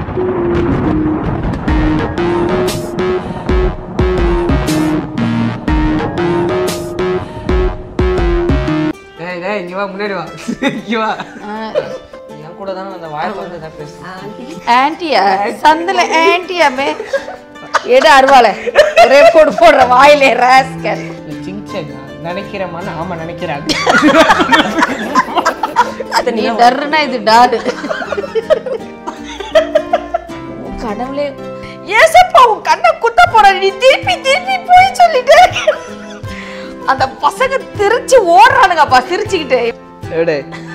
டேய் டேய் இங்க வா முன்னாடி வா இங்க வா என் கூட தானே அந்த வாய் வந்து தான் பேசு ஆன்ட்டியா சந்தில ஆன்ட்டியாமே எடு அருவாள ஒரே போடு போடுற வாயிலே ராஸ்கல் சிங்சன் நினைக்கிறேம்மா ஆமா நினைக்கிறாங்க நீ டர்னா இது டாடு உன் கடவுளே ஏசப்பா உன் கண்ணை குத்த போற நீ திருப்பி திருப்பி போய் சொல்லிட்டே இருக்க. அந்த பசங்க திருச்சி ஓடுறானுங்கப்பா சிரிச்சுக்கிட்டு எடு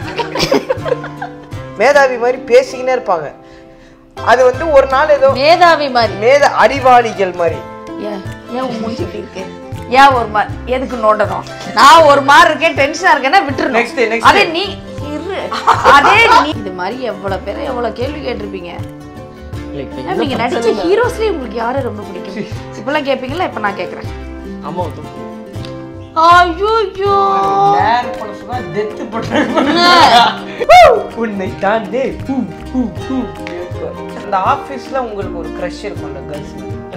மேதாவி மாதிரி பேசிக்கினே இருப்பாங்க அது வந்து ஒரு நாள் ஏதோ மேதாவி மாதிரி மேத அறிவாளிகள் மாதிரி ஏன் ஏன் உன் மூஞ்சி இப்படி இருக்கு ஏன் ஒரு மாதிரி எதுக்கு நோண்டணும் நான் ஒரு மாதிரி இருக்கேன் டென்ஷனா இருக்கேன்னா Next, விட்டுருணும் next. அதே நீ இரு அதே நீ இது மாதிரி எவ்வளவு பேரை எவ்வளவு கேள்வி கேட்டிருப்பீங்க மேம், நீங்க நடிச்ச ஹீரோஸ்லயே உங்களுக்கு யாரை ரொம்ப பிடிக்கும் இப்பெல்லாம் கேட்பீங்களா இப்ப நான் கேக்குறேன் ஆமா ஐயோ நேர் பண்ண சொன்னா டெத் பண்றாங்க உன்னை தாண்டே ஹூ, ஹூ, ஹூ. இந்த ஆபீஸ்ல உங்களுக்கு ஒரு க்ரஷ் இருக்கும்ல கேர்ள்ஸ்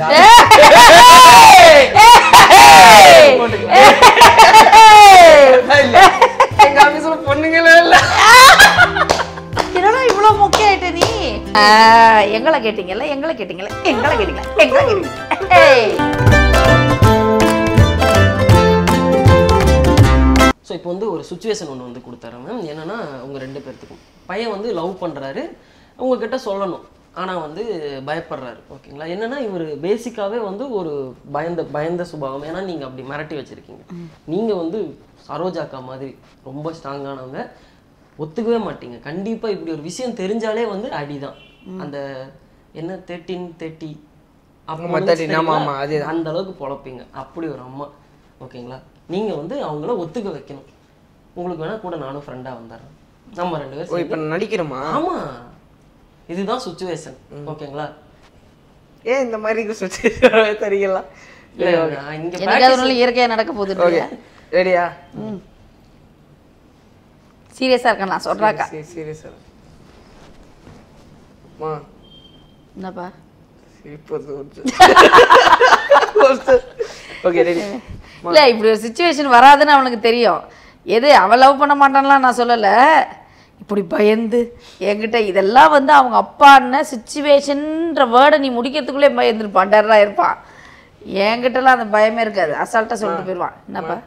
எங்க ஆபீஸ்ல பொண்ணுங்களே இல்ல என்னடா இவ்வளவு முக்கிய ஆயிட்ட நீ ஆ, எங்களை கேட்டீங்கல்ல எங்களை கேட்டீங்கல்ல எங்களை கேட்டீங்களா எங்களை கேட்டீங்க ஏய். ஸோ இப்போ வந்து ஒரு சுச்சுவேஷன் ஒன்று வந்து கொடுத்தாரு மேம் என்னன்னா உங்க ரெண்டு பேர்த்துக்கும் பையன் வந்து லவ் பண்றாரு உங்ககிட்ட சொல்லணும் ஆனா வந்து பயப்படுறாரு ஓகேங்களா என்னன்னா இவர் பேசிக்காவே வந்து ஒரு பயந்த பயந்த சுபாவம் ஏன்னா நீங்க அப்படி மிரட்டி வச்சிருக்கீங்க நீங்க வந்து சரோஜாக்கா மாதிரி ரொம்ப ஸ்ட்ராங்கானவங்க ஒத்துக்கவே மாட்டீங்க கண்டிப்பா இப்படி ஒரு விஷயம் தெரிஞ்சாலே வந்து அடிதான் அந்த என்ன தேர்ட்டின் தேர்ட்டி ஆமா, 13, ஆமா, ஆமா, அதேதான். அந்த அளவுக்கு பொழப்பீங்க அப்படி ஒரு அம்மா ஓகேங்களா நீங்க வந்து அவங்கள ஒத்துக்க வைக்கணும் உங்களுக்கு வேணா கூட நானும் ஃப்ரெண்டா வந்துடுறேன் நம்ம ரெண்டு பேரும் ஓ இப்ப நான் நடிக்கிறோமா ஆமா இதுதான் சுச்சுவேஷன் ஓகேங்களா ஏன் இந்த மாதிரி சுச்சுவேஷன் தெரியல இல்ல, நான் இங்க என்னைக்காவது ஒரு நாள் இயற்கையா நடக்க போகுது ஓகே ரெடியா சீரியஸா இருக்கேன் நான் சொல்றாக்கா சீரியஸா மா என்னப்பா ஓகே ரெடி இல்ல இப்படி ஒரு சுச்சுவேஷன் வராதுன்னு அவனுக்கு தெரியும் எது அவன் லவ் பண்ண மாட்டான்லாம் நான் சொல்லல இப்படி பயந்து என்கிட்ட இதெல்லாம் வந்து அவங்க அப்பான்னு சுச்சுவேஷன்ற வேர்டை நீ முடிக்கிறதுக்குள்ளே பயந்துருப்பான் டர்ரா இருப்பான் என்கிட்டலாம் அந்த பயமே இருக்காது அசால்ட்டா சொல்லிட்டு போயிடுவான் என்னப்பா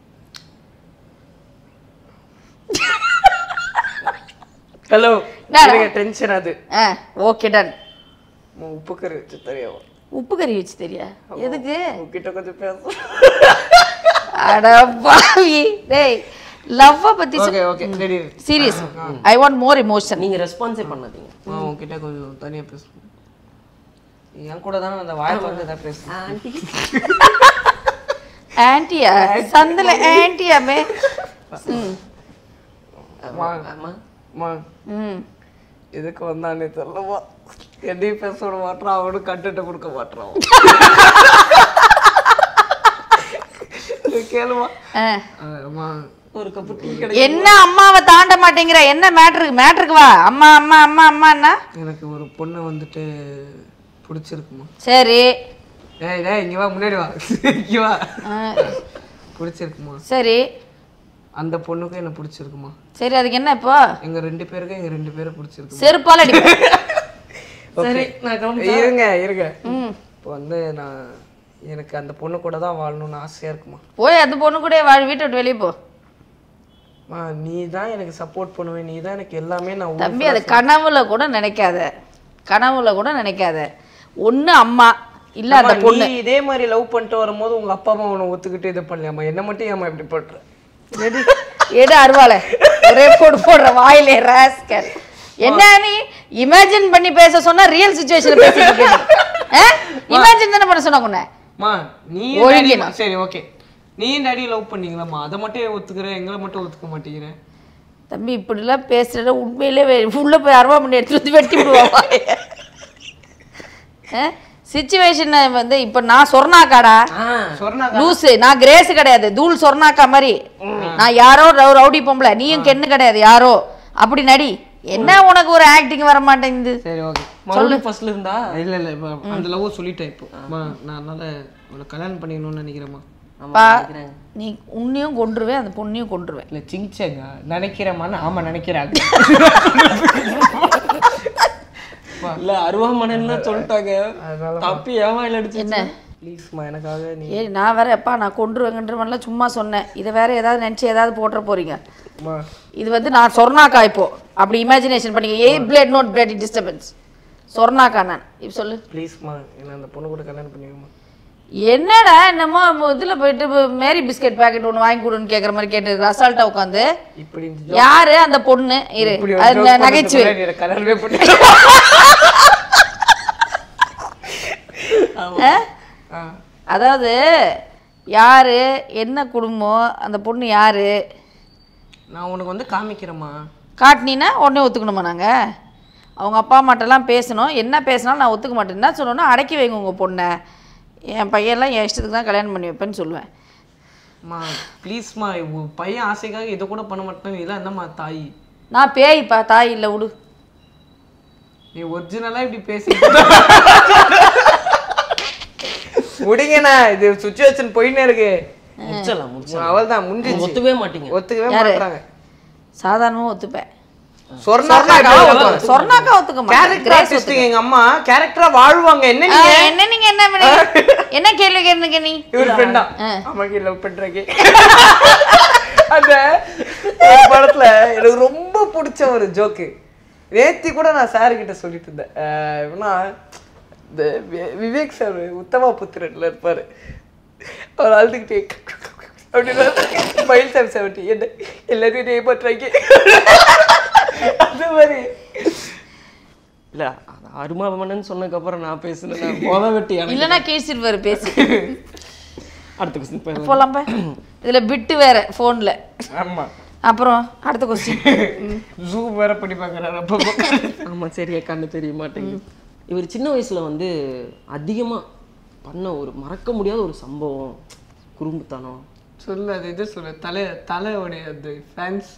ஹலோ என்னடா? டென்ஷன் அது ஆ ஓகே டன் அம்மா, உப்பு கறி வச்சு தெரியும் உப்பு கறி வச்சு தெரியா எதுக்கு உங்ககிட்ட கொஞ்சம் பேச அட பாவி டேய் லவ்வ பத்தி okay okay ready serious I want more emotion நீங்க ரெஸ்பான்ஸே பண்ணாதீங்க ஆ உங்ககிட்ட கொஞ்சம் தனியா பேசணும் என் கூட தானே அந்த வாய் வந்து தான் பேசணும் ஆன்ட்டியா சந்தில ஆன்ட்டியாமே ம் ஆமா அம்மா ம் எதுக்கு வந்தானே தெரியலமா என்னையும் பேச விட மாட்டான் அவனும் கண்டுட்டு கொடுக்க மாட்டான் கேளுமா ஆ. அம்மா ஒரு கப்பு டீ கடை என்ன அம்மாவை தாண்ட மாட்டேங்கிற என்ன மேட்ருக்கு மேட்ருக்கு வா அம்மா அம்மா அம்மா அம்மான்னா எனக்கு ஒரு பொண்ணு வந்துட்டு பிடிச்சிருக்குமா சரி டேய் டேய் இங்க வா முன்னாடி வா இங்க வா ஆ, பிடிச்சிருக்குமா சரி அந்த பொண்ணுக்கும் என்ன பிடிச்சிருக்குமா சரி அதுக்கு என்ன இப்போ எங்க ரெண்டு பேருக்கும் எங்க ரெண்டு பேரும் பிடிச்சிருக்கு செருப்பால் அடிப்பேன் சரி நான் கிளம்பி இருங்க இருங்க ம் இப்போ வந்து நான் எனக்கு அந்த பொண்ணு கூட தான் வாழணும்னு ஆசையா இருக்குமா போய் அந்த பொண்ணு கூட வாழ் வீட்டை விட்டு வெளியே போ மா நீ தான் எனக்கு சப்போர்ட் பண்ணுவேன் நீ தான் எனக்கு எல்லாமே நான் உன் தம்பி அது கனவுல கூட நினைக்காத கனவுல கூட நினைக்காத ஒண்ணு அம்மா இல்ல அந்த அம்மா, பொண்ணு நீ இதே மாதிரி லவ் பண்ணிட்டு வரும்போது உங்க அப்பா அம்மா உன்னை ஒத்துக்கிட்டு இது பண்ணலையாம்மா என்ன மட்டும் ஏமா இப்படி பண்ற எடு எடு அருவாள ஒரே போடு போடுற வாயிலே ராஸ்கல் என்ன நீ இமேஜின் பண்ணி பேச சொன்னா ரியல் சுச்சுவேஷன் பேசிட்டு இருக்க இமேஜின் தானே பண்ண சொன்னாங்க உன்னை மா நீ ஒழுங்கினா. சரி ஓகே நீ டாடி லவ் பண்ணீங்களாம்மா அதை மட்டும் ஏன் ஒத்துக்கிற எங்களை மட்டும் ஒத்துக்க மாட்டேங்கிற தம்பி இப்படிலாம் பேசுறத உண்மையிலே வே- உள்ள போய் அருவா பண்ணி எடுத்துட்டு வந்து வெட்டி விடுவா சுச்சுவேஷன் வந்து இப்ப நான் சொர்ணாக்காடா சொன்னா லூசு நான் கிரேஸ் கிடையாது தூள் சொர்ணாக்கா மாதிரி நான் யாரோ ரவு- ரவுடி பொம்பளை நீயும் கென்னு கிடையாது யாரோ அப்படி நடி என்ன உனக்கு ஒரு ஆக்டிங் வர மாட்டேங்குது சரி ஓகே மறுபடியும் ஃபர்ஸ்ட்ல இருந்தா இல்ல இல்ல இப்போ அந்த லவ் சொல்லிட்டேன் இப்போ அம்மா நான் அதனால அவளை கல்யாணம் பண்ணிக்கணும்னு நினைக்கிறேம்மா ஆமா பா நினைக்கிறேன். நீ உன்னையும் கொன்றுவேன் அந்த பொண்ணையும் கொன்றுவேன் இல்ல சிங்சேங்க நினைக்கிறேம்மான்னு ஆமா நினைக்கிறாங்க இல்ல அருவாமனைன்னு சொல்லிட்டாங்க அதனால தப்பி ஏமாயில் அடிச்சு என்ன ப்ளீஸ்மா எனக்காக நீ ஏய் நான் வேற எப்பா நான் கொன்றுவேங்கன்றவன்லாம் சும்மா சொன்னேன் இதை வேற ஏதாவது நினச்சி ஏதாவது போட்டுற போறீங்க அம்மா இது வந்து நான் சொர்ணாக்கா இப்போ அப்படி இமேஜினேஷன் பண்ணிக்க a blood note blood disturbance Sornakka நான் இப்போ சொல்லு ப்ளீஸ்மா என்ன அந்த பொண்ணு கூட கல்யாணம் பண்ணிக்கோமா என்னடா என்னமோ இதில் போயிட்டு இப்ப மேரி பிஸ்கட் பாக்கெட் ஒன்று வாங்கி கொடுன்னு கேட்குற மாதிரி கேட்டு அசால்ட்டாக உட்காந்து இப்படி இந்த யாரு அந்த பொண்ணு இரு இப்படி ஒரு அது joke நகைச்சுவை பண்றதுக்கு முன்னாடி என்னை கல்யாணமே பண்ணி ஆ அதாவது யாரு என்ன குடும்பம் அந்த பொண்ணு யாரு நான் உனக்கு வந்து காமிக்கிறேம்மா காட்டினீன்னா உடனே ஒத்துக்கணுமா நாங்கள் அவங்க அப்பா அம்மாட்டெல்லாம் பேசணும் என்ன பேசினாலும் நான் ஒத்துக்க மாட்டேன் என்ன சொல்லணும்னா அடக்கி வைங்க உங்கள் பொண்ணை என் பையன்லாம் என் இஷ்டத்துக்கு தான் கல்யாணம் பண்ணி வைப்பேன்னு சொல்லுவேன் அம்மா ப்ளீஸ்மா உன் பையன் ஆசைக்காக இதை கூட பண்ண மாட்டேன் இதெல்லாம் என்னம்மா தாய் நான் பேய்ப்பா தாய் இல்லை விடு நீ ஒரிஜினலா இப்படி பேசி முடிங்கண்ணா இது சுச்சுவேஷன் போயின்னே இருக்கு முடிச்சிடலாம் முடிச்சிடலாம் அவள் தான் முடிஞ்சிச்சு ஒத்துக்கவே மாட்டீங்க ஒத்துக்கவே யாரு? மாட்டாங்க சாதாரணமாக ஒத்துப்பேன் சொர்ணாக்கா சொர்ணாக்கா ஒத்துக்க மாட்டேன் கேரக்டர் ஆர்டிஸ்ட் எங்க அம்மா கேரக்டரா வாழ்வாங்க என்ன ஆ, நீங்க என்ன நீங்க என்ன பண்ணி- என்ன கேள்வி கேளுங்க நீ இவர் ஃப்ரெண்டா ஆ. அம்மாக்கு லவ் பண்றீங்க அந்த ஒரு படத்துல எனக்கு ரொம்ப பிடிச்ச ஒரு ஜோக்கு நேத்தி கூட நான் சார் கிட்ட சொல்லிட்டு இருந்தேன் அஹ் எப்படின்னா இந்த வி- விவேக் சார் உத்தமா புத்திரன்ல இருப்பாரு அவர் அழுதுகிட்டே அப்படின்னா மயில் சார் செவன்டி என்ன எல்லாத்தையும் ஏமாற்றுறாங்க அந்த மாதிரி இல்ல அது அருமாவமனன்னு சொன்னதுக்கு அப்புறம் நான் பேசுனேன் மொத வெட்டி எனக்கு இல்லைன்னா கீழ்ச்சிருவாரு பேசி அடுத்த கொஸ்டின் போயிடலாம் போலாம்பா இதுல பிட்டு வேற ஃபோன்ல ஆமா அப்புறம் அடுத்த கொஸ்டின் ஜூ வேற பண்ணி பார்க்கறாரு அப்போ ஆமா சரியா கண்ணு தெரிய மாட்டேங்குது இவர் சின்ன வயசுல வந்து அதிகமா பண்ண ஒரு மறக்க முடியாத ஒரு சம்பவம் குறும்புத்தனம் சொல்லு அது இது சொல்லு தலை தலையோடைய அந்த ஃபேன்ஸ்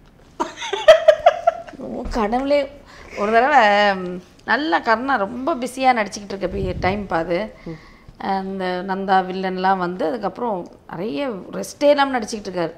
ஓ கடவுளே ஒரு தடவை ம், நல்லா கருணா ரொம்ப பிஸியாக நடிச்சுக்கிட்டு இருக்க டைம் பாது அந்த நந்தா வில்லன்லாம் வந்து அதுக்கப்புறம் நிறைய ரெஸ்டே இல்லாமல் நடிச்சுக்கிட்டு இருக்காரு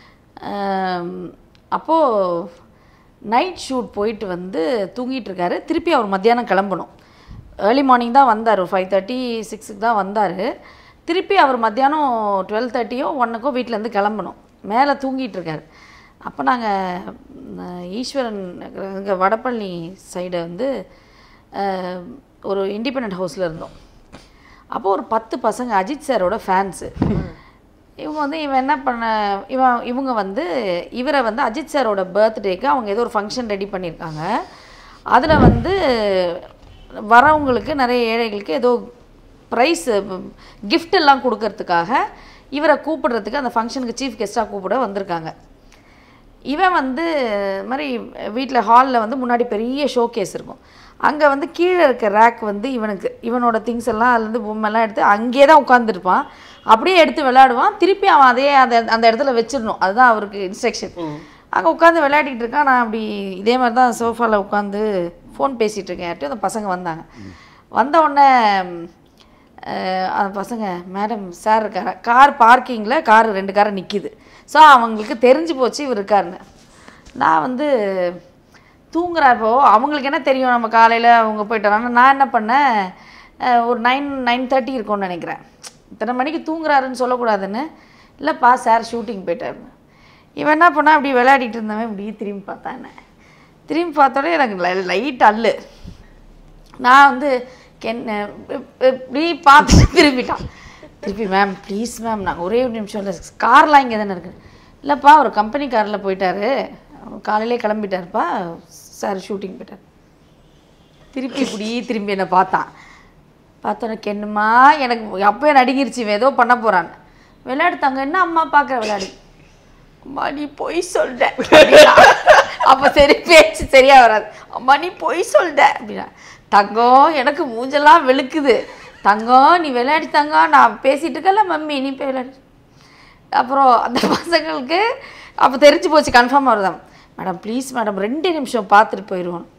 அப்போது நைட் ஷூட் போயிட்டு வந்து தூங்கிட்டு இருக்காரு திருப்பி அவர் மத்தியானம் கிளம்பணும் ஏர்லி மார்னிங் தான் வந்தார் ஃபைவ் தேர்ட்டி சிக்ஸுக்கு தான் வந்தார் திருப்பி அவர் மத்தியானம் டுவெல் தேர்ட்டியோ ஒன்றுக்கோ வீட்டிலேருந்து கிளம்பணும் மேலே தூங்கிட்டு இருக்காரு அப்போ நாங்கள் ஈஸ்வரன் இங்கே வடபழனி சைடு வந்து அஹ், ஒரு இண்டிபெண்ட் ஹவுஸில் இருந்தோம் அப்போ ஒரு பத்து பசங்க அஜித் சாரோட ஃபேன்ஸு இவங்க வந்து இவன் என்ன பண்ண இவன் இவங்க வந்து இவரை வந்து அஜித் சாரோட பர்த்டேக்கு அவங்க ஏதோ ஒரு ஃபங்க்ஷன் ரெடி பண்ணியிருக்காங்க அதில் வந்து வரவங்களுக்கு நிறைய ஏழைகளுக்கு ஏதோ ப்ரைஸ் gift எல்லாம் கொடுக்கறதுக்காக இவரை கூப்பிடுறதுக்கு அந்த ஃபங்க்ஷனுக்கு சீஃப் கெஸ்ட்டாக கூப்பிட வந்திருக்காங்க இவன் வந்து இது மாதிரி வீட்டில் ஹாலில் வந்து முன்னாடி பெரிய ஷோ கேஸ் இருக்கும் அங்கே வந்து கீழே இருக்க ரேக் வந்து இவனுக்கு இவனோட திங்ஸ் எல்லாம் அதுலேருந்து பொம்மைலாம் எடுத்து அங்கேயே தான் உட்காந்துருப்பான் அப்படியே எடுத்து விளையாடுவான் திருப்பி அவன் அதே அந்த அந்த இடத்துல வச்சிடணும் அதுதான் அவருக்கு இன்ஸ்ட்ரக்ஷன் அங்கே உட்காந்து விளையாடிட்டு இருக்கான் நான் அப்படி இதே மாதிரி தான் சோஃபாவில் உட்காந்து ஃபோன் பேசிகிட்டு இருக்கேன் யார்ட்டையும் அந்த பசங்க வந்தாங்க வந்த உடனே அஹ் அந்த பசங்க மேடம் சார் இருக்காரு கார் பார்க்கிங்கில் கார் ரெண்டு காரை நிற்கிது ஸோ அவங்களுக்கு தெரிஞ்சு போச்சு இவர் இருக்காருன்னு நான் வந்து தூங்குறப்போ அவங்களுக்கு என்ன தெரியும் நம்ம காலையில் அவங்க போயிட்டாங்க நான் என்ன பண்ணேன் அஹ் ஒரு நைன் நைன் தேர்ட்டி இருக்கும்னு நினைக்கிறேன் இத்தனை மணிக்கு தூங்குறாருன்னு சொல்லக்கூடாதுன்னு இல்லைப்பா சார் ஷூட்டிங் போயிட்டாருன்னு இவன் என்ன பண்ணா அப்படி விளையாடிட்டு இருந்தவன் இப்படி திரும்பி பார்த்தான் என்ன திரும்பி பார்த்தோடனே எனக்கு லைட் அல்லு நான் வந்து கென் இப்படி பார்த்துட்டு திரும்பிட்டான் திருப்பி மேம் ப்ளீஸ் மேம் நான் ஒரே ஒரு நிமிஷம் இல்லை கார்லாம் இங்கே தானே இருக்குது இல்லைப்பா ஒரு கம்பெனி காரில் போயிட்டாரு காலையிலே கிளம்பிட்டாருப்பா சார் ஷூட்டிங் போயிட்டார் திருப்பி இப்படி திரும்பி என்னை பார்த்தான் பார்த்தோன்னே கென்னுமா எனக்கு அப்போயே நடுங்கிருச்சு இவன் ஏதோ பண்ண போகிறான்னு விளையாடு தங்க என்ன அம்மா பார்க்குற விளையாடு அம்மா நீ பொய் சொல்லிட்ட அப்படின்னா. அப்போ சரி பேச்சு சரியா வராது அம்மா நீ பொய் சொல்லிட்ட அப்படின்னா தங்கம் எனக்கு மூஞ்செல்லாம் வெளுக்குது தங்கம் நீ விளையாடி தங்கம் நான் பேசிட்டு இருக்கல மம்மி நீ போய் விளையாடு அப்புறம் அந்த பசங்களுக்கு அப்போ தெரிஞ்சு போச்சு கன்ஃபார்மாக வருதான் மேடம் ப்ளீஸ் மேடம் ரெண்டு நிமிஷம் பார்த்துட்டு போயிடுவோம்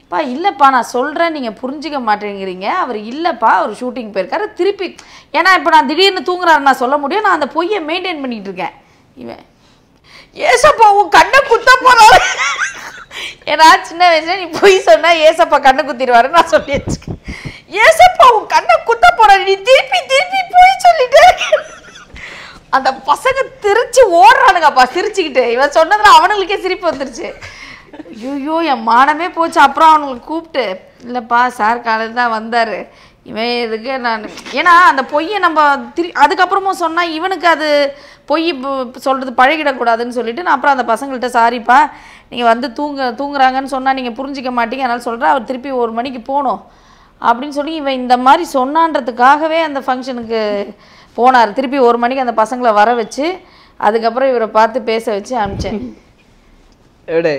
பா இல்லைப்பா நான் சொல்கிறேன் நீங்கள் புரிஞ்சிக்க மாட்டேங்கிறீங்க அவர் இல்லைப்பா அவர் ஷூட்டிங் போயிருக்காரு திருப்பி ஏன்னா இப்போ நான் திடீர்னு தூங்குறாரு நான் சொல்ல முடியும் நான் அந்த பொய்யை மெயின்டைன் பண்ணிட்டு இருக்கேன் இவன் ஏசப்பா உன் கண்ணை குத்த போறாரு ஏன்னா சின்ன வயசுல நீ பொய் சொன்னா ஏசப்பா கண்ணை குத்திடுவாரு நான் சொல்லி வச்சுக்கேன் ஏசப்பா உன் கண்ணை குத்த போறாரு நீ திருப்பி திருப்பி பொய் சொல்லிட்டே இருக்க. அந்த பசங்க திருச்சி ஓடுறானுங்கப்பா சிரிச்சுக்கிட்டு இவன் சொன்னதுல அவனுங்களுக்கே சிரிப்பு வந்துருச்சு ஐயோ என் மானமே போச்சு அப்புறம் அவனுங்களுக்கு கூப்பிட்டு இல்லைப்பா சார் காலையில் தான் வந்தார் இவன் எதுக்கு நான் ஏன்னா அந்த பொய்யை நம்ம திரு அதுக்கப்புறமும் சொன்னால் இவனுக்கு அது பொய் ப- சொல்றது பழகிடக்கூடாதுன்னு சொல்லிட்டு நான் அப்புறம் அந்த பசங்கள்கிட்ட சாரிப்பா நீங்கள் வந்து தூங்க தூங்குறாங்கன்னு சொன்னால் நீங்கள் புரிஞ்சிக்க மாட்டீங்க அதனால சொல்கிறேன் அவர் திருப்பி ஒரு மணிக்கு போகணும் அப்படின்னு சொல்லி இவன் இந்த மாதிரி சொன்னான்றதுக்காகவே அந்த ஃபங்க்ஷனுக்கு போனார் திருப்பி ஒரு மணிக்கு அந்த பசங்களை வர வச்சு அதுக்கப்புறம் இவரை பார்த்து பேச வச்சு அனுப்பிச்சேன் எடு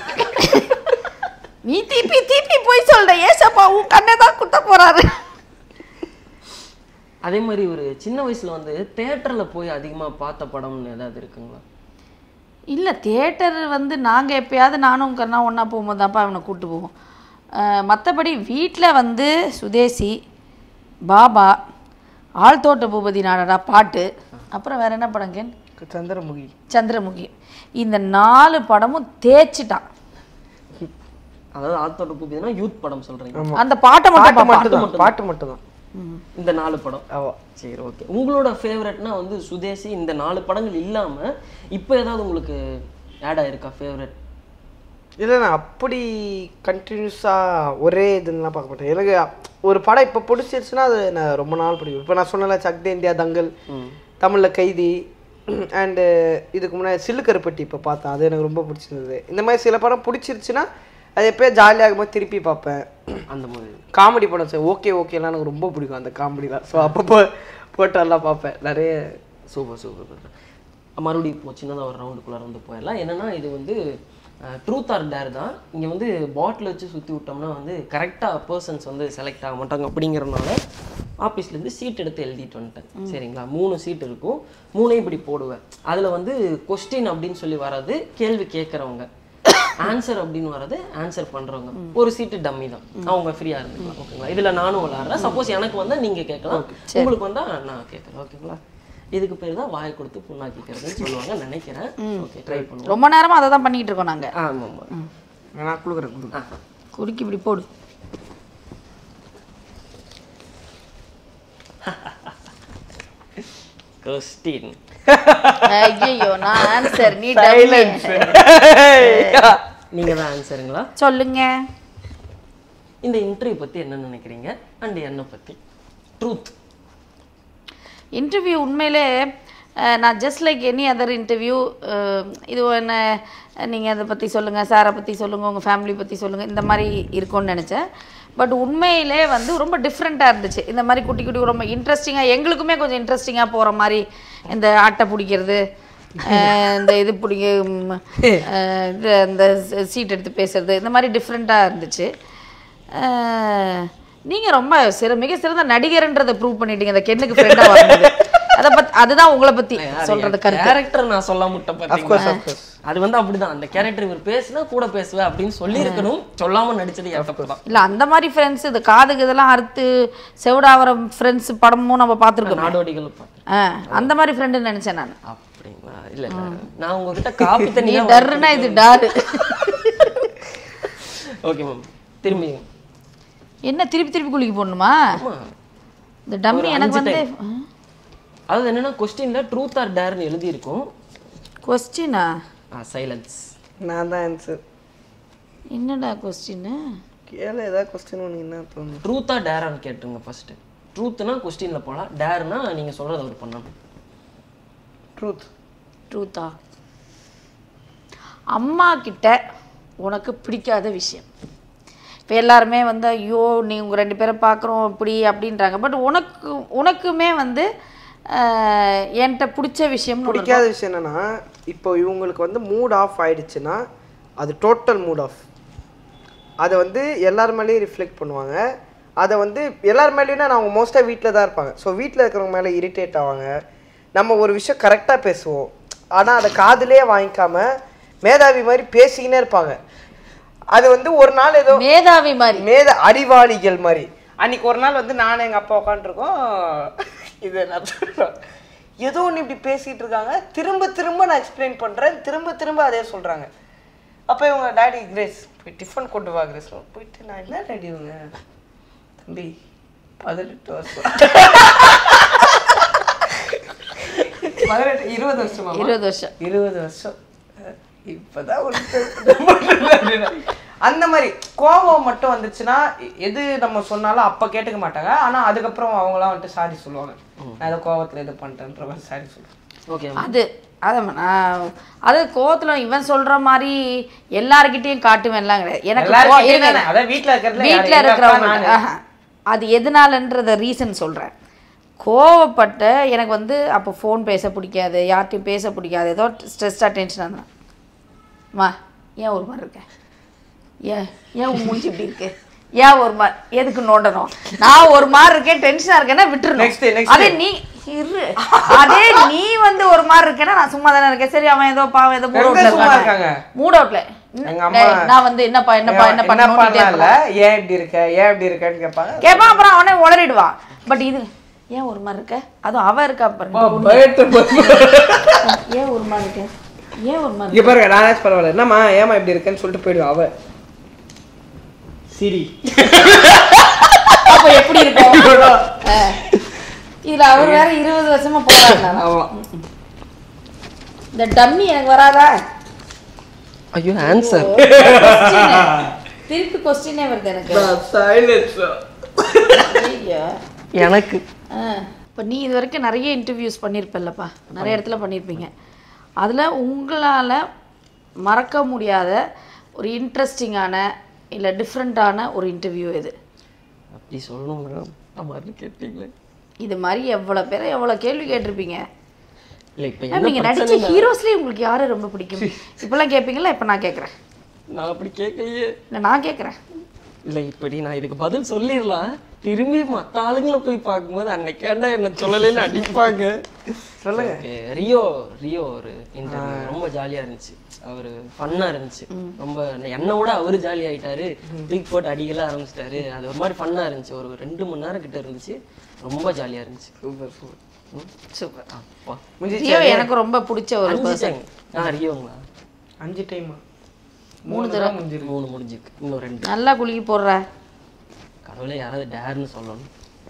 நீ திருப்பி திருப்பி போய் சொல்ற ஏசப்பா உன் கண்ணை தான் குத்த போறாரு அதே மாதிரி ஒரு சின்ன வயசுல வந்து தேட்டர்ல போய் அதிகமா பார்த்த படம்னு ஏதாவது இருக்குங்களா இல்லை தியேட்டர் வந்து நாங்கள் எப்பயாவது நானும் கண்ணா ஒன்றா போகும்போது தான்ப்பா அவனை கூப்பிட்டு போவோம் மற்றபடி வீட்டில் வந்து சுதேசி பாபா ஆழ்தோட்ட பூபதி நாடடா பாட்டு அப்புறம் வேற என்ன படங்கன் சந்திரமுகி சந்திரமுகி இந்த நாலு படமும் தேய்ச்சிட்டான் அதாவது ஆத்தோட்ட பூபிதுனா யூத் படம் சொல்றீங்க அந்த பாட்டை மட்டும் பாட்டு பார்ப்பான். மட்டும் தான் பாட்டு மட்டும் தான் இந்த நாலு படம் ஆமா சரி ஓகே உங்களோட ஃபேவரட்னா வந்து சுதேசி இந்த நாலு படங்கள் இல்லாம இப்போ ஏதாவது உங்களுக்கு ஆட் ஆயிருக்கா ஃபேவரட் இல்லை நான் அப்படி கண்டினியூஸாக ஒரே இதுலாம் பார்க்க மாட்டேன் எனக்கு ஒரு படம் இப்போ பிடிச்சிருச்சுன்னா அது நான் ரொம்ப நாள் பிடிக்கும் இப்போ நான் சொன்னல சக்தி இந்தியா தங்கல் தமிழில் கைதி அண்டு இதுக்கு முன்னாடி சில்லுக்கருப்பட்டி இப்போ பார்த்தேன் அது எனக்கு ரொம்ப பிடிச்சிருந்தது இந்த மாதிரி சில படம் பிடிச்சிருச்சுன்னா அது எப்போயே ஜாலியாக போது திருப்பி பார்ப்பேன் அந்த மாதிரி காமெடி படம் சார் ஓகே ஓகேலாம் எனக்கு ரொம்ப பிடிக்கும் அந்த காமெடிலாம் ஸோ அப்பப்போ போட்டு எல்லாம் பார்ப்பேன் நிறைய சூப்பர் சூப்பர் மறுபடியும் இப்போ சின்னதாக ஒரு ரவுண்டுக்குள்ளே வந்து போயிடலாம் என்னன்னா இது வந்து ட்ரூத் ஆர் டேர் தான் இங்கே வந்து பாட்டில் வச்சு சுற்றி விட்டோம்னா வந்து கரெக்டாக பர்சன்ஸ் வந்து செலக்ட் ஆக மாட்டாங்க அப்படிங்கிறனால ஆஃபீஸ்லேருந்து சீட் எடுத்து எழுதிட்டு வந்துட்டேன் சரிங்களா மூணு சீட் இருக்கும் மூணையும் இப்படி போடுவேன் அதில் வந்து கொஸ்டின் அப்படின்னு சொல்லி வர்றது கேள்வி கேட்குறவங்க ஆன்சர் அப்படின்னு வர்றது ஆன்சர் பண்றவங்க ஒரு சீட்டு டம்மி தான் அவங்க ஃப்ரீயா இருந்துக்கலாம் ஓகேங்களா இதுல நானும் விளாடுறேன் சப்போஸ் எனக்கு வந்தா நீங்க கேட்கலாம் உங்களுக்கு வந்தா நான் கேட்கறேன் ஓகேங்களா இதுக்கு பேர் தான் வாயை கொடுத்து புண்ணாக்கிக்கிறதுன்னு சொல்லுவாங்க நினைக்கிறேன் ஓகே ட்ரை பண்ணுவோம் ரொம்ப நேரமா அதை தான் பண்ணிட்டு இருக்கோம் நாங்க ஆமாம் ஆமாம் நான் கொடுக்குறேன் கொடுக்குறேன் குறுக்கி இப்படி போடு கொஸ்டின் ஐயோ நான் ஆன்சர் நீ dummy. நீங்க தான் ஆன்சருங்களா சொல்லுங்க இந்த இன்டர்வியூ பத்தி என்ன நினைக்கிறீங்க அண்ட் என்ன பத்தி ட்ரூத் இன்டர்வியூ உண்மையிலே அஹ், நான் just like any other interview இது என்ன நீங்கள் அதை பற்றி சொல்லுங்கள் சாரை பற்றி சொல்லுங்கள் உங்கள் ஃபேமிலி பற்றி சொல்லுங்கள் இந்த மாதிரி இருக்கும்னு நினச்சேன் பட் உண்மையிலே வந்து ரொம்ப டிஃப்ரெண்ட்டாக இருந்துச்சு இந்த மாதிரி குட்டி குட்டி ரொம்ப இன்ட்ரெஸ்டிங்காக எங்களுக்குமே கொஞ்சம் இன்ட்ரெஸ்டிங்காக போகிற மாதிரி இந்த ஆட்டை பிடிக்கிறது அஹ், இந்த இது பிடிக்க ம், அஹ், இது இந்த சீட் எடுத்து பேசுறது இந்த மாதிரி டிஃப்ரெண்ட்டாக இருந்துச்சு நீங்கள் ரொம்ப சிற மிக சிறந்த நடிகர்ன்றதை ப்ரூவ் பண்ணிட்டீங்க இந்த கென்னுக்கு ஃப்ரெண்டாக வரும்போது அதை பத்தி அதுதான் உங்களை பத்தி சொல்றது கருத்து கேரக்டர் நான் சொல்ல முட்டேன் பாத்தீங்களா அது வந்து அப்படிதான் அந்த கேரக்டர் இவர் பேசுனா கூட பேசுவேன் அப்படின்னு சொல்லி இருக்கணும் சொல்லாம நடிச்சது என் தப்பு தான் இல்ல அந்த மாதிரி ஃப்ரெண்ட்ஸ் இது காதுக்கு இதெல்லாம் அறுத்து செவிடாவர ஃப்ரெண்ட்ஸ் படமும் நம்ம பார்த்துருக்கோம் நாடோடிகள் பார்த்து ஆ அந்த மாதிரி ஃப்ரெண்டுன்னு நினைச்சேன் நான் அப்படிங்களா இல்ல இல்ல நான் உங்ககிட்ட காப்பி நீ தண்ணி டர்னா இது டாரு ஓகே மேம் திரும்பி என்ன திருப்பி திருப்பி குளிக்க போடணுமா ஆமா இந்த டம்மி எனக்கு வந்து அதாவது என்னன்னா கொஸ்டின்ல ட்ரூத் ஆர் டேர்னு எழுதி இருக்கும் கொஸ்டினா சைலன்ஸ் நான் தான் ஆன்சர் என்னடா கொஸ்டின் கேளு ஏதாவது கொஸ்டின் உனக்கு என்ன தோணும் ட்ரூத்தா டேரான்னு கேட்டுருங்க ஃபர்ஸ்ட் ட்ரூத்னா கொஸ்டின்ல போலாம் டேர்னா நீங்க சொல்றத அவர் பண்ணணும் ட்ரூத் ட்ரூத்தா அம்மா கிட்ட உனக்கு பிடிக்காத விஷயம் இப்போ எல்லாருமே வந்து ஐயோ நீ உங்கள் ரெண்டு பேரை பார்க்குறோம் இப்படி அப்படின்றாங்க பட் உனக்கு உனக்குமே வந்து ஆஹ், என்கிட்ட பிடிச்ச விஷயம்னு ஒண்ணு பிடிக்காத விஷயம் என்னன்னா இப்போ இவங்களுக்கு வந்து மூட் ஆஃப் ஆயிடுச்சுன்னா அது டோட்டல் மூட் ஆஃப் அதை வந்து எல்லார் மேலேயும் ரிஃப்ளெக்ட் பண்ணுவாங்க அதை வந்து எல்லார் மேலேயும்னா அவங்க மோஸ்ட்டாக வீட்டில் தான் இருப்பாங்க ஸோ வீட்டில் இருக்கிறவங்க மேலே இரிட்டேட் ஆவாங்க நம்ம ஒரு விஷயம் கரெக்டாக பேசுவோம் ஆனால் அதை காதுலயே வாங்கிக்காம மேதாவி மாதிரி பேசிக்கினே இருப்பாங்க அது வந்து ஒரு நாள் ஏதோ மேதாவி மாதிரி மேத அறிவாளிகள் மாதிரி அன்னைக்கு ஒரு நாள் வந்து நானும் எங்க அப்பா உட்காந்துருக்கோம் இது நான் சொல்றேன் ஏதோ ஒன்று இப்படி பேசிட்டு இருக்காங்க திரும்ப திரும்ப நான் எக்ஸ்பிளைன் பண்றேன் திரும்ப திரும்ப அதே சொல்றாங்க அப்ப இவங்க டாடி கிரேஸ் போய் டிஃபன் கொண்டு வா கிரேஸ் போயிட்டு நான் என்ன டாடி இவங்க தம்பி பதினெட்டு வருஷம் பதினெட்டு இருபது வருஷமா இருபது வருஷம் இருபது வருஷம் அஹ் இப்பதான் ஒரு அந்த மாதிரி கோவம் மட்டும் வந்துச்சுன்னா எ- எது நம்ம சொன்னாலும் அப்ப கேட்டுக்க மாட்டாங்க ஆனா அதுக்கப்புறம் அவங்களாம் வந்துட்டு சாரி சொல்லுவாங்க நான் ஏதோ கோவத்துல இது பண்ணிட்டேன்ற மாதிரி சாரி சொல்லுவேன் ஓகே அது அதை நான் அது கோவத்துல இவன் சொல்ற மாதிரி எல்லார்கிட்டயும் காட்டுவேன்லாம் கிடையாது எனக்கு கோ- எல்லாருக்கிட்டையும் இருங்க, தானே, அதான் வீட்ல இருக்கிறதுல வீட்டில் யாரு? எங்க அப்பா, இருக்கிறவங்க நானு. ஆஹா. அது எதனாலன்றத ரீசன் சொல்கிறேன் கோவப்பட்ட எனக்கு வந்து அப்போ ஃபோன் பேச பிடிக்காது யார்கிட்டையும் பேச பிடிக்காது ஏதோ ஸ்ட்ரெஸ்ஸாக டென்ஷனாக இருந்தேன் மா ஏன் ஒரு மாதிரி இருக்க ஏன் ஏன் உன் மூஞ்சி இப்படி இருக்கு ஏன் ஒரு மாதிரி எதுக்கு நோண்டணும் நான் ஒரு மாதிரி இருக்கேன் டென்ஷனாக இருக்கேன்னா விட்டுருணும் Next, next. அதே நீ இரு அதே நீ வந்து ஒரு மாதிரி இருக்கேன்னா நான் சும்மா தானே இருக்கேன் சரி அவன் ஏதோ பாவம் ஏதோ மூட் எங்க அவுட்ல சும்மா இருக்காங்க இருக்காங்க? மூட் அவுட்ல எங்க அம்மா- நான் வந்து என்னப்பா என்னப்பா என்னப்பா என்னப்பா நோண்டிட்டே இல்ல இருப்பேன். ஏன் இப்படி இருக்க ஏன் இப்படி இருக்கன்னு கேட்பாங்க கேட்பான் அப்புறம் அவனே உளறிடுவான் பட் இது ஏன் ஒரு மாதிரி இருக்க அதுவும் அவ இருக்கா பாருங்க ஏன் ஒரு மாதிரி இருக்க ஏன் ஒரு மாதிரி இங்க பாருங்க நானாச்சும் பரவாயில்ல என்னம்மா ஏமா இப்படி இருக்கேன்னு சொல்லிட்டு போயிடுவா அவ சிரி அப்ப எப்படி இருக்கும் அஹ். இதுல அவர் வேற இருபது வருஷமா போறாரு ஆமா இந்த டம்மி எனக்கு வராதா ஐயோ ஆன்சர் Question. திருப்பி கொஸ்டினே வருது எனக்கு சைலன்ஸ் ஐயா. எனக்கு இப்போ நீ இது வரைக்கும் நிறைய இன்டர்வியூஸ் பண்ணியிருப்பல்லப்பா நிறைய இடத்துல பண்ணியிருப்பீங்க அதில் உங்களால் மறக்க முடியாத ஒரு இன்ட்ரெஸ்டிங்கான இல்லை டிஃப்ரெண்ட்டான ஒரு இன்டர்வியூ இது அப்படி சொல்லணும்னா மாதிரி கேட்டீங்களே இது மாதிரி எவ்வளோ பேரை எவ்வளோ கேள்வி கேட்டிருப்பீங்க இல்லை இப்போ மேம் என்ன நீங்கள் நடித்த ஹீரோஸ்லேயே உங்களுக்கு யாரை ரொம்ப பிடிக்கும் இப்போல்லாம் கேட்பீங்களா இப்போ நான் கேட்குறேன் நான் அப்படி கேட்கலையே இல்லை நான் கேட்குறேன் இல்லை இப்படி நான் இதுக்கு பதில் சொல்லிடலாம் திரும்பி மற்ற ஆளுங்களை போய் பார்க்கும்போது அன்னைக்கேண்டா என்ன சொல்லலைன்னு அடிப்பாங்க சொல்லுங்க. Okay, ரியோ ரியோ ஒரு இன்டர்வியூ ரொம்ப ஜாலியா இருந்துச்சு அவரு ஃபன்னா இருந்துச்சு ரொம்ப என்னை விட அவரு ஜாலி ஆயிட்டாரு தூக்கி போட்டு அடிக்கலாம் ஆரம்பிச்சிட்டாரு அது ஒரு மாதிரி ஃபன்னா இருந்துச்சு ஒரு ரெண்டு மணி நேரம் கிட்ட இருந்துச்சு ரொம்ப ஜாலியா இருந்துச்சு சூப்பர் சூப்பர் சூப்பர் அப்பா ரியோ எனக்கு ரொம்ப பிடிச்ச ஒரு அஞ்சு பர்சன் time. ஆ ரியோங்களா அஞ்சு டைமா மூணு தடவை முடிஞ்சிருக்கு மூணு முடிஞ்சிருக்கு இன்னும் ரெண்டு நல்லா குலுக்கி போடுற கடவுளே யாராவது டேர்னு சொல்லணும்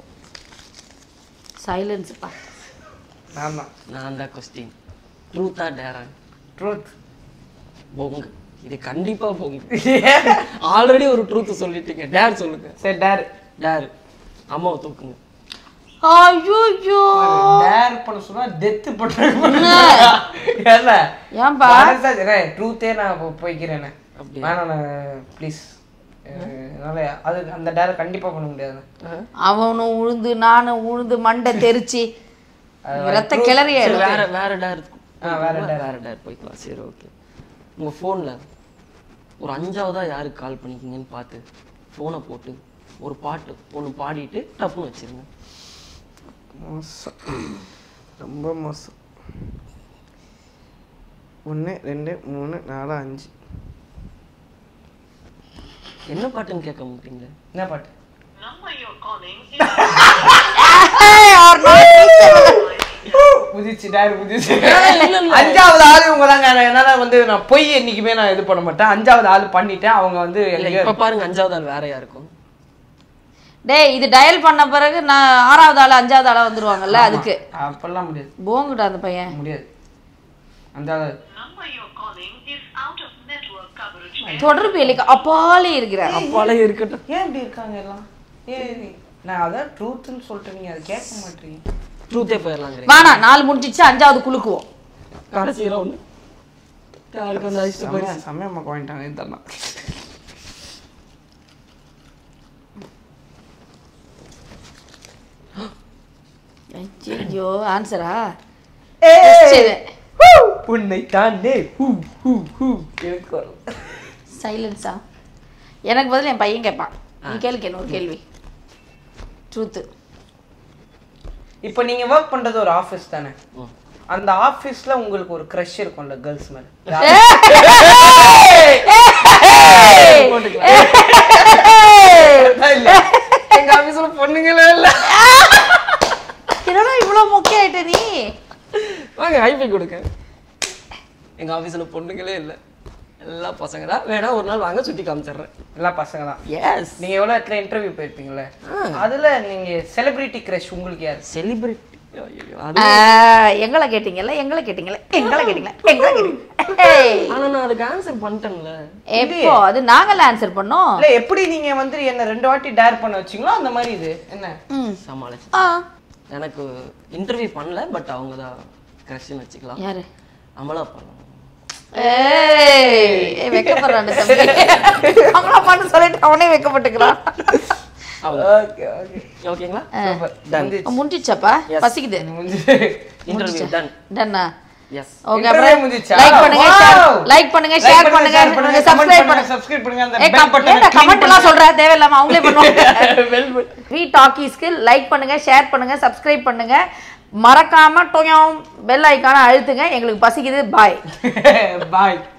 சைலன்ஸுப்பா நான் தான் நான் தான் கொஸ்டின் ட்ரூத்தா டேரா ட்ரூத் பொங்கு இது கண்டிப்பா பொங்கு ஆல்ரெடி ஒரு ட்ரூத் சொல்லிட்டீங்க டேர் சொல்லுங்க சரி டேர் டேர் அம்மாவை தூக்குங்க ஐயோ டேர் பண்ண சொன்னா டெத் பண்ணுறேன் ஏன்ல ஏன்பா ட்ரூத்தே நான் போ- போய்க்கிறேனே அப்படியா? வேணாம் நான் ப்ளீஸ் அதனால அது அந்த டேர் கண்டிப்பா பண்ண முடியாது அவனும் உழுந்து நானும் உழுந்து மண்டை தெரிச்சு ரத்த கிளறிய சரி, வேற வேற டேர் ஆ, வேற dare. வேற டேர் போய்க்கலாம் சரி ஓகே உங்க ஃபோன்ல ஒரு அஞ்சாவதா யாருக்கு கால் பண்ணிக்கிங்கன்னு பார்த்து ஃபோனை போட்டு ஒரு பாட்டு ஒன்று பாடிட்டு டப்புன்னு வச்சிருங்க மோசம் ரொம்ப மோசம் ஒன்று ரெண்டு மூணு நாலு அஞ்சு என்ன பாட்டுன்னு கேட்க மாட்டீங்களே என்ன பாட்டு புதிச்சு டேர் புதிச்சு அஞ்சாவது ஆளு இவங்க தாங்க என்னால வந்து நான் பொய் என்னைக்குமே நான் இது பண்ண மாட்டேன் அஞ்சாவது ஆளு பண்ணிட்டேன் அவங்க வந்து இல்ல எங்கேயோ இப்ப பாருங்க அஞ்சாவது ஆள் வேறையா இருக்கும் டேய் இது டயல் பண்ண பிறகு நான் ஆறாவது ஆள் அஞ்சாவது ஆளா வந்துருவாங்கல்ல அதுக்கு அப்பெல்லாம் முடியாது போங்கடா அந்த பையன் முடியாது அஞ்சாவது number you're calling is out of network coverage. தொடர்பு எலிக்கு அப்பாலே இருக்கிறார் அப்பாலே இருக்கட்டும் ஏன் இப்படி இருக்காங்க எல்லாம் ஏன் நீ- நான் அதான் ட்ரூத்துன்னு சொல்லிட்டு நீங்க அதை கேட்க மாட்டீங்க ட்ரூத்தே போயிடலாங்கிறீங்க வேணா நாலு முடிஞ்சிச்சு அஞ்சாவது குலுக்குவோம் கடைசியில ஒண்ணு யாருக்கு வந்து அதிர்ஷ்ட செம்மையா பரிசு செம்மையா மக்கள் வாங்கிட்டாங்க இதெல்லாம் ஐயோ ஆன்சரா ஏய்! ஹூ! உன்னை தானே ஹூ ஹூ ஹூ எனக்கு வரும் சைலன்ஸா எனக்கு பதில் என் பையன் கேட்பான் நீ கேளுக்கு என்ன ஒரு கேள்வி ட்ரூத்து இப்போ நீங்க ஒர்க் பண்றது ஒரு ஆபீஸ் தானே ம். அந்த ஆபீஸ்ல உங்களுக்கு ஒரு க்ரஷ் இருக்கும்ல கேர்ள்ஸ் மேல அதான் இல்ல. எங்க ஆபீஸ்ல பொண்ணுங்களே இல்ல என்னடா இவ்வளவு மொக்கை ஆயிட்ட நீ வாங்க ஹைஃபை கொடுங்க எங்க ஆஃபீஸில் பொண்ணுங்களே இல்லை எல்லா பசங்க தான் வேணா ஒரு நாள் வாங்க சுற்றி காமிச்சிடுறேன் எல்லாம் பசங்க தான் எஸ் நீங்க எவ்வளவு இடத்துல இன்டர்வியூ போயிருப்பீங்களே அதுல நீங்க செலிபிரிட்டி கிரஷ் உங்களுக்கு யார் செலிபிரிட்டி அது ஆ, எங்களை கேட்டீங்கல்ல எங்களை கேட்டீங்கல்ல எங்களை கேட்டீங்களா எங்களை கேட்டீங்க ஏய், ஆனா நான் அதுக்கு ஆன்சர் பண்ணிட்டேன்ல எப்போ அது நாங்கள ஆன்சர் பண்ணோம் இல்ல எப்படி நீங்க வந்து என்ன ரெண்டு வாட்டி டேர் பண்ண வச்சீங்களோ அந்த மாதிரி இது என்ன ம். சமாளிச்சு ஆ எனக்கு இன்டர்வியூ பண்ணல பட் அவங்க தான் கிரஷ்னு வச்சுக்கலாம் யாரு அமலா பண்ணலாம் ஏய் ஏய், வெக்கப்படுறான் தம்பி அவங்கள பண்ண சொல்லிட்டு அவனே வெக்கப்பட்டுக்கிறான் ஓகே ஓகே ஓகேங்களா சூப்பர் டன் முடிஞ்சிச்சாப்பா பசிக்குது இன்டர்வியூ டன் டன்னா எஸ் ஓகே Interview அப்புறம் முடிஞ்சிச்சா? லைக் பண்ணுங்க Wow! ஷேர் லைக் பண்ணுங்க Like ஷேர் பண்ணுங்க, பண்ணுங்க share பண்ணுங்க, comment சப்ஸ்கிரைப் பண்ணுங்க, பண்ணுங்க subscribe பண்ணுங்க, அந்த ஏய், bell கம்- button-அ ஏன்டா click comment எல்லாம் பண்ணுங்க. சொல்ற தேவையில்லாம அவங்களே பண்ணுவாங்க வி டாக்கீஸ்க்கு லைக் பண்ணுங்க ஷேர் பண்ணுங்க சப்ஸ்கிரைப் பண்ணுங்க மறக்காம டொயம் பெல் ஐக்கான அழுத்துங்க எங்களுக்கு பசிக்குது பாய் பாய்